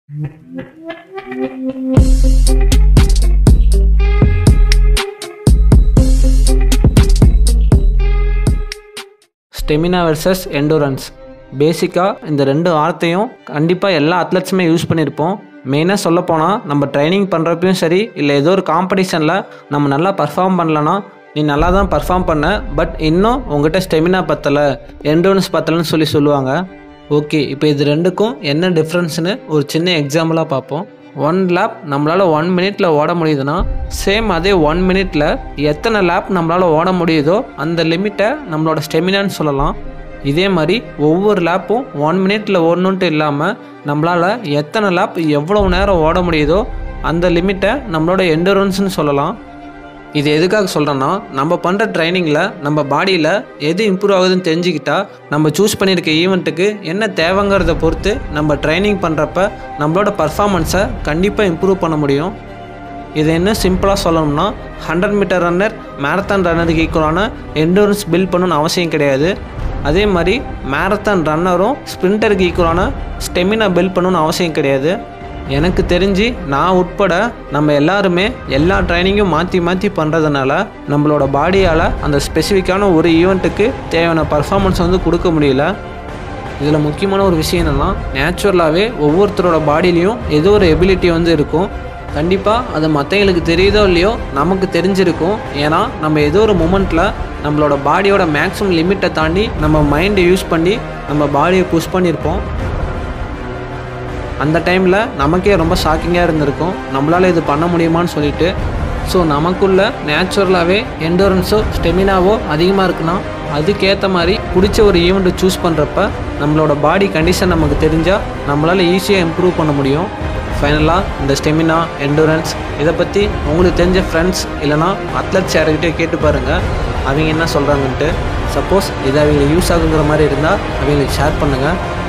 stamina versus endurance பேசிக்காக இந்த ரெண்டு வார்த்தையும் கண்டிப்பாக எல்லா அத்லட்ஸுமே யூஸ் பண்ணியிருப்போம் மெயினாக சொல்லப்போனால் நம்ம ட்ரைனிங் பண்ணுறப்பையும் சரி இல்லை ஏதோ ஒரு காம்படிஷனில் நம்ம நல்லா பர்ஃபார்ம் பண்ணலன்னா நீ நல்லா தான் பர்ஃபார்ம் பண்ண பட் இன்னும் உங்ககிட்ட ஸ்டெமினா பத்தலை எண்டூரன்ஸ் பத்தலைன்னு சொல்லி சொல்லுவாங்க ஓகே இப்போ இது ரெண்டுக்கும் என்ன டிஃப்ரென்ஸ்னு ஒரு சின்ன எக்ஸாம்பிளாக பார்ப்போம் ஒன் லேப் நம்மளால் ஒன் மினிட்ல ஓட முடியுதுன்னா சேம் அதே ஒன் மினிட்ல எத்தனை லேப் நம்மளால் ஓட முடியுதோ அந்த லிமிட்டை நம்மளோட ஸ்டெமினான்னு சொல்லலாம் இதே மாதிரி ஒவ்வொரு லேப்பும் ஒன் மினிட்ல ஓடணுன்ட்டு இல்லாமல் நம்மளால் எத்தனை லேப் எவ்வளவு நேரம் ஓட முடியுதோ அந்த லிமிட்டை நம்மளோட எண்டூரன்ஸ்னு சொல்லலாம் இது எதுக்காக சொல்கிறேன்னா நம்ம பண்ணுற ட்ரைனிங்கில் நம்ம பாடியில் எது இம்ப்ரூவ் ஆகுதுன்னு தெரிஞ்சுக்கிட்டா நம்ம சூஸ் பண்ணியிருக்க ஈவெண்ட்டுக்கு என்ன தேவைங்கிறத பொறுத்து நம்ம ட்ரைனிங் பண்ணுறப்ப நம்மளோட பர்ஃபார்மன்ஸை கண்டிப்பாக இம்ப்ரூவ் பண்ண முடியும் இது என்ன சிம்பிளாக சொல்லணும்னா ஹண்ட்ரட் மீட்டர் ரன்னர் மேரத்தான் ரன்னருக்கு ஈக்குவலான எண்டூரன்ஸ் பில்ட் பண்ணணும்னு அவசியம் கிடையாது அதே மாதிரி மேரத்தான் ரன்னரும் ஸ்ப்ரிண்டருக்கு ஈக்குவலான ஸ்டெமினா பில்ட் பண்ணணும்னு அவசியம் கிடையாது எனக்கு தெரிஞ்சு நான் உட்பட நம்ம எல்லாருமே எல்லா ட்ரைனிங்கும் மாற்றி மாற்றி பண்ணுறதுனால நம்மளோட பாடியால் அந்த ஸ்பெசிஃபிக்கான ஒரு ஈவெண்ட்டுக்கு தேவையான பர்ஃபார்மன்ஸ் வந்து கொடுக்க முடியல இதில் முக்கியமான ஒரு விஷயம் என்னென்னா நேச்சுரலாகவே ஒவ்வொருத்தரோட பாடியிலையும் ஏதோ ஒரு எபிலிட்டி வந்து இருக்கும் கண்டிப்பாக அது மற்றவங்களுக்கு தெரியுதோ இல்லையோ நமக்கு தெரிஞ்சிருக்கும் ஏன்னா நம்ம ஏதோ ஒரு மூமெண்ட்டில் நம்மளோட பாடியோட மேக்ஸிமம் லிமிட்டை தாண்டி நம்ம மைண்டை யூஸ் பண்ணி நம்ம பாடியை புஷ் பண்ணியிருப்போம் அந்த டைமில் நமக்கே ரொம்ப ஷாக்கிங்காக இருந்திருக்கும் நம்மளால் இது பண்ண முடியுமான்னு சொல்லிட்டு ஸோ நமக்குள்ள நேச்சுரலாகவே எண்டூரன்ஸோ ஸ்டெமினாவோ அதிகமாக இருக்குன்னா அதுக்கேற்ற மாதிரி பிடிச்ச ஒரு ஈவெண்ட்டை சூஸ் பண்ணுறப்ப நம்மளோட பாடி கண்டிஷன் நமக்கு தெரிஞ்சால் நம்மளால் ஈஸியாக இம்ப்ரூவ் பண்ண முடியும் ஃபைனலாக இந்த ஸ்டெமினா எண்டூரன்ஸ் இதை பற்றி உங்களுக்கு தெரிஞ்ச ஃப்ரெண்ட்ஸ் இல்லைனா அத்லட்ஸ் யாருக்கிட்டே கேட்டு பாருங்கள் அவங்க என்ன சொல்கிறாங்கன்ட்டு சப்போஸ் இது அவங்களுக்கு யூஸ் ஆகுங்கிற மாதிரி இருந்தால் அவங்களுக்கு ஷேர் பண்ணுங்கள்